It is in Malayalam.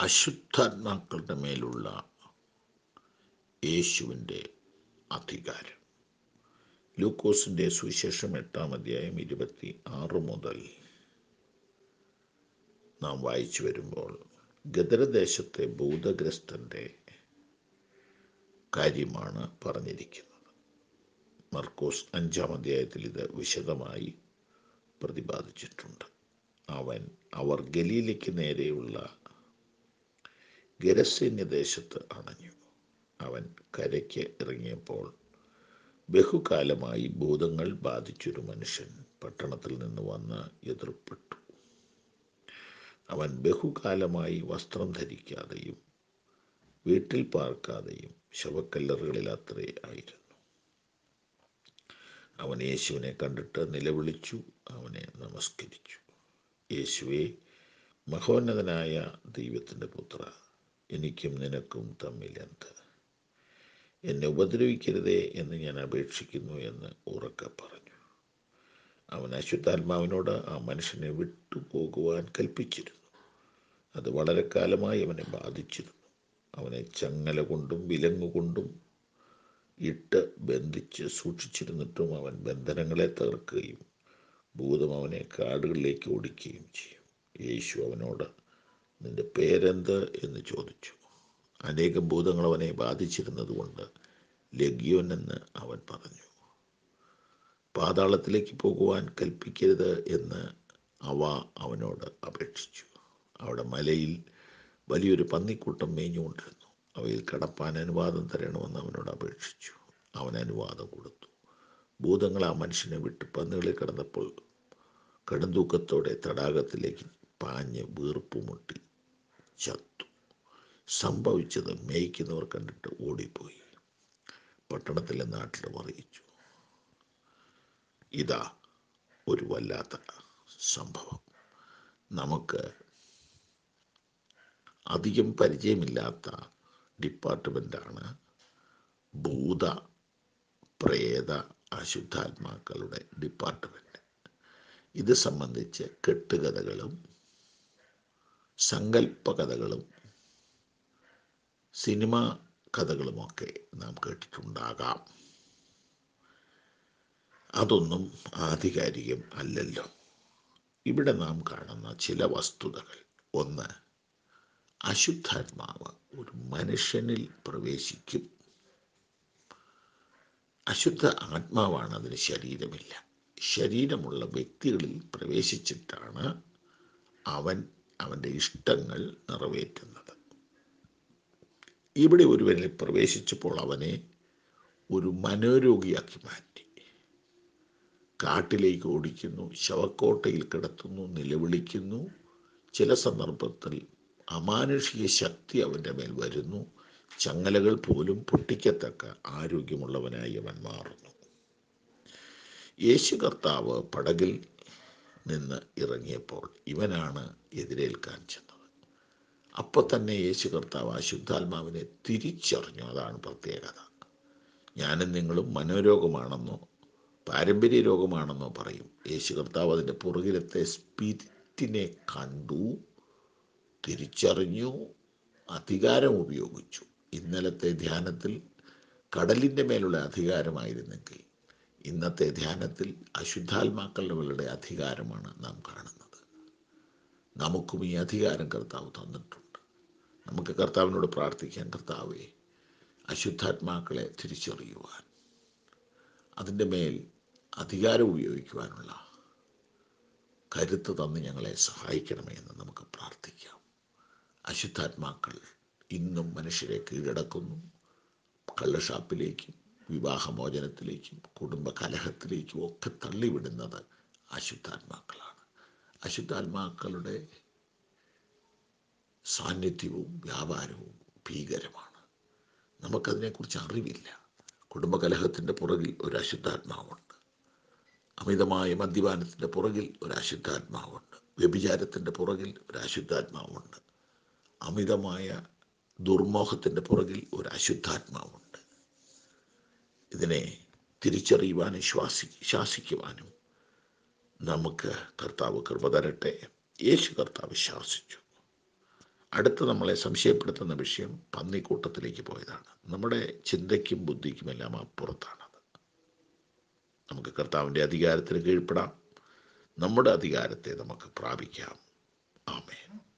അശുദ്ധാത്മാക്കളുടെ മേലുള്ള യേശുവിൻ്റെ അധികാരം ലൂക്കോസിൻ്റെ സുവിശേഷം എട്ടാം അധ്യായം ഇരുപത്തി ആറ് മുതൽ നാം വായിച്ചു വരുമ്പോൾ ഗദരദേശത്തെ ഭൂതഗ്രസ്തൻ്റെ കാര്യമാണ് പറഞ്ഞിരിക്കുന്നത് മർക്കോസ് അഞ്ചാം അധ്യായത്തിൽ ഇത് വിശദമായി പ്രതിപാദിച്ചിട്ടുണ്ട് അവൻ അവർ ഗലീലയ്ക്ക് നേരെയുള്ള ഗരസേന്യ ദേശത്ത് അണഞ്ഞു അവൻ കരയ്ക്ക് ഇറങ്ങിയപ്പോൾ ബഹുകാലമായി ഭൂതങ്ങൾ ബാധിച്ചൊരു മനുഷ്യൻ പട്ടണത്തിൽ നിന്ന് വന്ന് എതിർപ്പെട്ടു അവൻ ബഹുകാലമായി വസ്ത്രം ധരിക്കാതെയും വീട്ടിൽ പാർക്കാതെയും ശവക്കല്ലറുകളിൽ അത്രേ ആയിരുന്നു അവൻ യേശുവിനെ കണ്ടിട്ട് നിലവിളിച്ചു അവനെ നമസ്കരിച്ചു യേശുവെ മഹോന്നതനായ ദൈവത്തിൻ്റെ പുത്ര എനിക്കും നിനക്കും തമ്മിൽ എന്ത് എന്നെ ഉപദ്രവിക്കരുതേ എന്ന് ഞാൻ അപേക്ഷിക്കുന്നു എന്ന് ഉറക്കെ പറഞ്ഞു അവൻ അശുദ്ധാത്മാവിനോട് ആ മനുഷ്യനെ വിട്ടുപോകുവാൻ കൽപ്പിച്ചിരുന്നു അത് വളരെ കാലമായി അവനെ ബാധിച്ചിരുന്നു അവനെ ചങ്ങല കൊണ്ടും വിലങ്ങുകൊണ്ടും ഇട്ട് ബന്ധിച്ച് സൂക്ഷിച്ചിരുന്നിട്ടും അവൻ ബന്ധനങ്ങളെ തകർക്കുകയും ഭൂതം അവനെ കാടുകളിലേക്ക് ഓടിക്കുകയും ചെയ്യും യേശു അവനോട് നിന്റെ പേരെന്ത് എന്ന് ചോദിച്ചു അനേകം ഭൂതങ്ങൾ അവനെ ബാധിച്ചിരുന്നതുകൊണ്ട് ലഗ്യോൻ എന്ന് അവൻ പറഞ്ഞു പാതാളത്തിലേക്ക് പോകുവാൻ കൽപ്പിക്കരുത് എന്ന് അവ അവനോട് അപേക്ഷിച്ചു അവിടെ മലയിൽ വലിയൊരു പന്നിക്കൂട്ടം മേഞ്ഞുകൊണ്ടിരുന്നു അവയിൽ കടപ്പാൻ അനുവാദം തരണമെന്ന് അവനോട് അപേക്ഷിച്ചു അവൻ അനുവാദം കൊടുത്തു ഭൂതങ്ങൾ ആ മനുഷ്യനെ വിട്ട് പന്നികളിൽ കിടന്നപ്പോൾ കടുന്തൂക്കത്തോടെ തടാകത്തിലേക്ക് പാഞ്ഞ് വീർപ്പുമുട്ടി ചത്തു സംഭവിച്ചത് മേയ്ക്കുന്നവർ കണ്ടിട്ട് ഓടിപ്പോയി പട്ടണത്തിലെ നാട്ടിലും അറിയിച്ചു ഇതാ ഒരു വല്ലാത്ത സംഭവം നമുക്ക് അധികം പരിചയമില്ലാത്ത ഡിപ്പാർട്ട്മെൻ്റാണ് ഭൂത പ്രേത അശുദ്ധാത്മാക്കളുടെ ഡിപ്പാർട്ട്മെൻറ്റ് ഇത് സംബന്ധിച്ച് കെട്ടുകഥകളും സങ്കല്പ കഥകളും സിനിമ കഥകളുമൊക്കെ നാം കേട്ടിട്ടുണ്ടാകാം അതൊന്നും ആധികാരികം അല്ലല്ലോ ഇവിടെ നാം കാണുന്ന ചില വസ്തുതകൾ ഒന്ന് അശുദ്ധാത്മാവ് ഒരു മനുഷ്യനിൽ പ്രവേശിക്കും അശുദ്ധ ആത്മാവാണ് അതിന് ശരീരമില്ല ശരീരമുള്ള വ്യക്തികളിൽ പ്രവേശിച്ചിട്ടാണ് അവൻ അവൻ്റെ ഇഷ്ടങ്ങൾ നിറവേറ്റുന്നത് ഇവിടെ ഒരുവനിൽ പ്രവേശിച്ചപ്പോൾ അവനെ ഒരു മനോരോഗിയാക്കി മാറ്റി കാട്ടിലേക്ക് ഓടിക്കുന്നു ശവക്കോട്ടയിൽ കിടത്തുന്നു നിലവിളിക്കുന്നു ചില സന്ദർഭത്തിൽ അമാനുഷിക ശക്തി അവൻ്റെ മേൽ വരുന്നു ചങ്ങലകൾ പോലും പൊട്ടിക്കത്തക്ക ആരോഗ്യമുള്ളവനായി അവൻ മാറുന്നു യേശു കർത്താവ് പടകിൽ നിന്ന് ഇറങ്ങിയപ്പോൾ ഇവനാണ് എതിരേൽക്കാൻ ചെന്നത് അപ്പോൾ തന്നെ യേശു കർത്താവ് അശുദ്ധാത്മാവിനെ തിരിച്ചറിഞ്ഞു അതാണ് പ്രത്യേകത ഞാനും നിങ്ങളും മനോരോഗമാണെന്നോ പാരമ്പര്യ രോഗമാണെന്നോ പറയും യേശു കർത്താവ് അതിൻ്റെ പുറകിലത്തെ സ്പിരിറ്റിനെ കണ്ടു തിരിച്ചറിഞ്ഞു അധികാരം ഉപയോഗിച്ചു ഇന്നലത്തെ ധ്യാനത്തിൽ കടലിൻ്റെ മേലുള്ള അധികാരമായിരുന്നെങ്കിൽ ഇന്നത്തെ ധ്യാനത്തിൽ അശുദ്ധാത്മാക്കളുടെ അധികാരമാണ് നാം കാണുന്നത് നമുക്കും ഈ അധികാരം കർത്താവ് തന്നിട്ടുണ്ട് നമുക്ക് കർത്താവിനോട് പ്രാർത്ഥിക്കാൻ കർത്താവെ അശുദ്ധാത്മാക്കളെ തിരിച്ചറിയുവാൻ അതിൻ്റെ മേൽ അധികാരം ഉപയോഗിക്കുവാനുള്ള കരുത്ത് തന്ന് ഞങ്ങളെ സഹായിക്കണമേ എന്ന് നമുക്ക് പ്രാർത്ഥിക്കാം അശുദ്ധാത്മാക്കൾ ഇന്നും മനുഷ്യരെ കീഴടക്കുന്നു കള്ളഷാപ്പിലേക്കും വിവാഹമോചനത്തിലേക്കും കുടുംബ കലഹത്തിലേക്കും ഒക്കെ തള്ളിവിടുന്നത് അശുദ്ധാത്മാക്കളാണ് അശുദ്ധാത്മാക്കളുടെ സാന്നിധ്യവും വ്യാപാരവും ഭീകരമാണ് നമുക്കതിനെക്കുറിച്ച് അറിവില്ല കുടുംബകലഹത്തിൻ്റെ പുറകിൽ ഒരു അശുദ്ധാത്മാവുണ്ട് അമിതമായ മദ്യപാനത്തിൻ്റെ പുറകിൽ ഒരു അശുദ്ധാത്മാവുണ്ട് വ്യഭിചാരത്തിൻ്റെ പുറകിൽ ഒരു അശുദ്ധാത്മാവുണ്ട് അമിതമായ ദുർമോഹത്തിൻ്റെ പുറകിൽ ഒരു അശുദ്ധാത്മാവുണ്ട് ഇതിനെ തിരിച്ചറിയുവാനും ശ്വാസി ശാസിക്കുവാനും നമുക്ക് കർത്താവ് കൃപ തരട്ടെ യേശു കർത്താവ് ശാസിച്ചു അടുത്ത് നമ്മളെ സംശയപ്പെടുത്തുന്ന വിഷയം പന്നിക്കൂട്ടത്തിലേക്ക് പോയതാണ് നമ്മുടെ ചിന്തയ്ക്കും ബുദ്ധിക്കും എല്ലാം അപ്പുറത്താണത് നമുക്ക് കർത്താവിൻ്റെ അധികാരത്തിന് കീഴ്പ്പെടാം നമ്മുടെ അധികാരത്തെ നമുക്ക് പ്രാപിക്കാം ആമേൻ